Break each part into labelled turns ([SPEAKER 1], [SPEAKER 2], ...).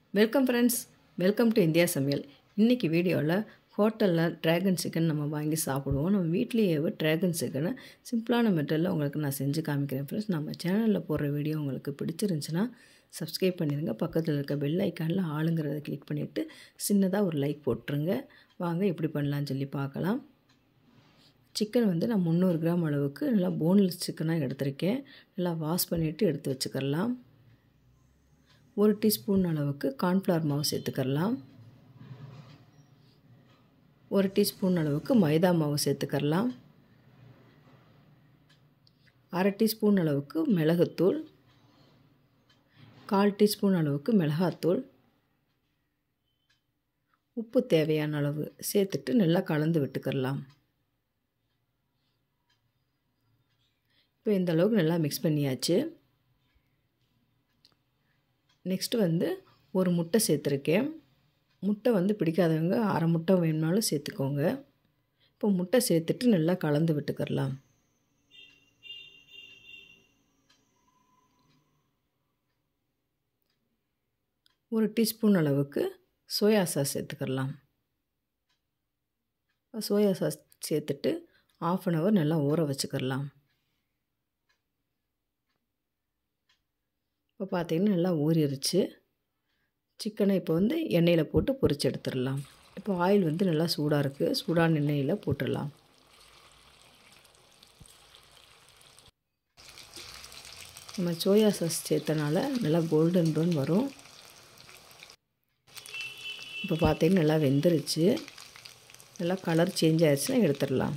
[SPEAKER 1] welcome friends welcome to India சமையல் இன்றைக்கி வீடியோவில் ஹோட்டலில் ட்ராகன் சிக்கன் நம்ம வாங்கி சாப்பிடுவோம் நம்ம வீட்லேயே ட்ராகன் சிக்கனை சிம்பிளான மெத்தடில் உங்களுக்கு நான் செஞ்சு காமிக்கிறேன் ஃப்ரெண்ட்ஸ் நம்ம சேனலில் போடுற வீடியோ உங்களுக்கு பிடிச்சிருந்துச்சுன்னா சப்ஸ்கிரைப் பண்ணிடுங்க பக்கத்தில் இருக்க பெல் ஐக்கானில் ஆளுங்கிறத கிளிக் பண்ணிவிட்டு சின்னதாக ஒரு லைக் போட்டுருங்க வாங்க எப்படி பண்ணலான்னு சொல்லி பார்க்கலாம் சிக்கன் வந்து நான் முந்நூறு கிராம் அளவுக்கு நல்லா போன்லெஸ் சிக்கனாக எடுத்திருக்கேன் நல்லா வாஷ் பண்ணிவிட்டு எடுத்து வச்சுக்கலாம் ஒரு டீஸ்பூன் அளவுக்கு கார்ன்ஃப்ளவர் மாவு சேர்த்துக்கலாம் ஒரு டீஸ்பூன் அளவுக்கு மைதா மாவு சேர்த்துக்கலாம் அரை டீஸ்பூன் அளவுக்கு மிளகுத்தூள் கால் டீஸ்பூன் அளவுக்கு மிளகாத்தூள் உப்பு தேவையான அளவு சேர்த்துட்டு நல்லா கலந்து விட்டுக்கலாம் இப்போ இந்த அளவுக்கு நல்லா மிக்ஸ் பண்ணியாச்சு நெக்ஸ்ட்டு வந்து ஒரு முட்டை சேர்த்துருக்கேன் முட்டை வந்து பிடிக்காதவங்க அரை முட்டை வேணுனாலும் சேர்த்துக்கோங்க இப்போ முட்டை சேர்த்துட்டு நல்லா கலந்து விட்டுக்கிறலாம் ஒரு டீஸ்பூன் அளவுக்கு சோயா சாஸ் சேர்த்துக்கலாம் சோயா சாஸ் சேர்த்துட்டு ஆஃப் அன் ஹவர் நல்லா ஊற வச்சுக்கிடலாம் இப்போ பார்த்தீங்கன்னா நல்லா ஊறிடுச்சு சிக்கனை இப்போ வந்து எண்ணெயில் போட்டு பொரிச்சு எடுத்துடலாம் இப்போ ஆயில் வந்து நல்லா சூடாக இருக்குது சூடான எண்ணெயில் போட்டுடலாம் நம்ம சோயா சாஸ் சேர்த்தனால நல்லா கோல்டன் ப்ரௌன் வரும் இப்போ பார்த்தீங்கன்னா நல்லா வெந்துருச்சு நல்லா கலர் சேஞ்ச் ஆயிடுச்சுன்னா எடுத்துடலாம்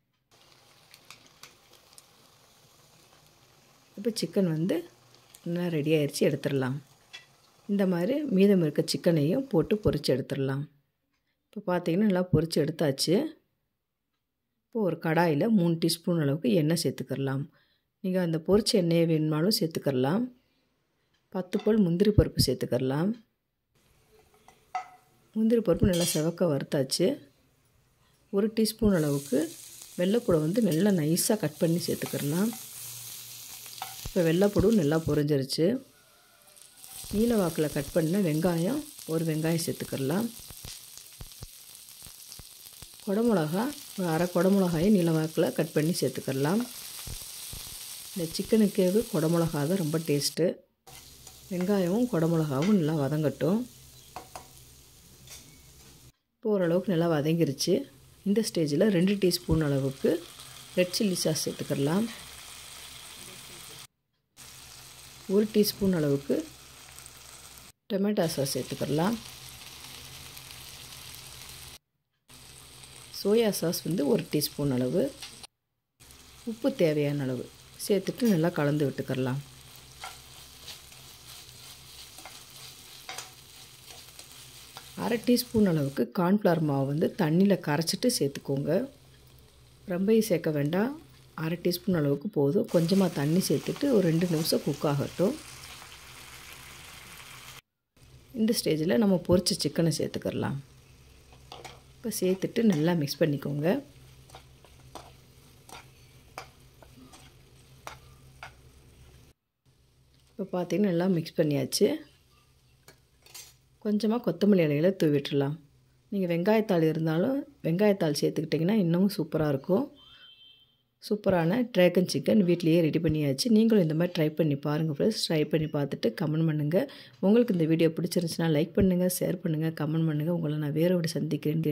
[SPEAKER 1] இப்போ சிக்கன் வந்து நல்லா ரெடி ஆயிடுச்சு எடுத்துடலாம் இந்த மாதிரி மீதம் இருக்க சிக்கனையும் போட்டு பொரித்து எடுத்துடலாம் இப்போ பார்த்தீங்கன்னா நல்லா பொரித்து எடுத்தாச்சு இப்போ ஒரு கடாயில் மூணு டீஸ்பூன் அளவுக்கு எண்ணெய் சேர்த்துக்கிடலாம் நீங்கள் அந்த பொரிச்ச எண்ணெயை வேணுமாலும் சேர்த்துக்கிடலாம் பத்து பல் முந்திரி பருப்பு சேர்த்துக்கிடலாம் முந்திரி பருப்பு நல்லா செவக்க வறுத்தாச்சு ஒரு டீஸ்பூன் அளவுக்கு வெள்ளைப்பூடை வந்து நல்லா நைஸாக கட் பண்ணி சேர்த்துக்கிடலாம் இப்போ வெள்ளைப்பூடும் நல்லா பொரிஞ்சிருச்சு நீல வாக்கில் கட் பண்ண வெங்காயம் ஒரு வெங்காயம் சேர்த்துக்கிடலாம் குடமிளகா ஒரு அரை குடமிளகாயை நீல வாக்கில் கட் பண்ணி சேர்த்துக்கிடலாம் இந்த சிக்கனுக்கேவு குடமிளகா தான் ரொம்ப டேஸ்ட்டு வெங்காயமும் குடமிளகாவும் நல்லா வதங்கட்டும் இப்போ ஓரளவுக்கு நல்லா வதங்கிருச்சு இந்த ஸ்டேஜில் ரெண்டு டீஸ்பூன் அளவுக்கு ரெட் சில்லி சாஸ் சேர்த்துக்கிடலாம் ஒரு டீஸ்பூன் அளவுக்கு டொமேட்டோ சாஸ் சேர்த்துக்கிடலாம் சோயா சாஸ் வந்து ஒரு டீஸ்பூன் அளவு உப்பு தேவையான அளவு சேர்த்துட்டு நல்லா கலந்து விட்டுக்கிடலாம் அரை டீஸ்பூன் அளவுக்கு கார்ன்ஃப்ளவர் மாவு வந்து தண்ணியில் கரைச்சிட்டு சேர்த்துக்கோங்க ரொம்பையும் சேர்க்க வேண்டாம் அரை டீஸ்பூன் அளவுக்கு போதும் கொஞ்சமாக தண்ணி சேர்த்துட்டு ஒரு ரெண்டு நிமிஷம் குக் ஆகட்டும் இந்த ஸ்டேஜில் நம்ம பொரிச்ச சிக்கனை சேர்த்துக்கிடலாம் இப்போ சேர்த்துட்டு நல்லா மிக்ஸ் பண்ணிக்கோங்க இப்போ பார்த்திங்கன்னா நல்லா மிக்ஸ் பண்ணியாச்சு கொஞ்சமாக கொத்தமல்லி இலையில் தூவிட்டுடலாம் நீங்கள் வெங்காயத்தாள் இருந்தாலும் வெங்காயத்தாள் சேர்த்துக்கிட்டிங்கன்னா இன்னமும் சூப்பராக இருக்கும் சூப்பரான ட்ராகன் சிக்கன் வீட்லேயே ரெடி பண்ணியாச்சு நீங்களும் இந்த மாதிரி ட்ரை பண்ணி பாருங்கள் ஃப்ரெண்ட்ஸ் ட்ரை பண்ணி பார்த்துட்டு கமெண்ட் பண்ணுங்கள் உங்களுக்கு இந்த வீடியோ பிடிச்சிருந்துச்சுன்னா லைக் பண்ணுங்கள் ஷேர் பண்ணுங்கள் கமெண்ட் பண்ணுங்கள் உங்களை நான் வேறு ஒரு சந்திக்கிறேன்